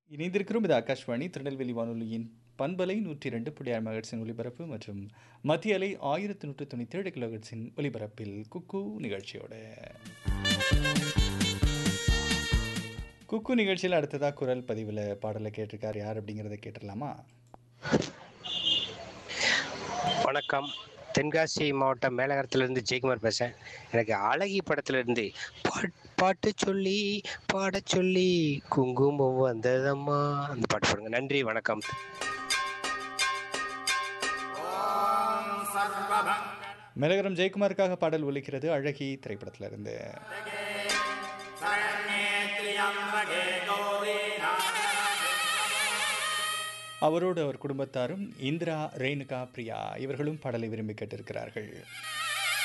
இணைந்திருக்கிறோம் இது ஆகாஷ்வாணி திருநெல்வேலி வானொலியின் பண்பலை நூற்றி ரெண்டு புள்ளி ஆறு மகட்சின் ஒலிபரப்பு மற்றும் மத்திய அலை ஆயிரத்தி நூற்று தொண்ணூற்றி ஏழு கிலோஹெட்ஸின் ஒலிபரப்பில் குக்கு நிகழ்ச்சியோட குக்கு நிகழ்ச்சியில் அடுத்ததாக குரல் பதிவில் பாடலை கேட்டிருக்கார் யார் அப்படிங்கிறத கேட்டுடலாமா வணக்கம் தென்காசி மாவட்டம் மேலகரத்திலிருந்து ஜெயக்குமார் பேசுகிறேன் எனக்கு அழகி படத்திலிருந்து பாட் பாட்டு சொல்லி பாடச் சொல்லி குங்குமம் வந்ததம்மா அந்த பாட்டு பாடுங்க நன்றி வணக்கம் மெலகரம் ஜெயக்குமாருக்காக பாடல் ஒலிக்கிறது அழகி திரைப்படத்திலிருந்து அவரோடு அவர் குடும்பத்தாரும் இந்திரா ரேணுகா பிரியா இவர்களும் பாடலை விரும்பி கேட்டிருக்கிறார்கள்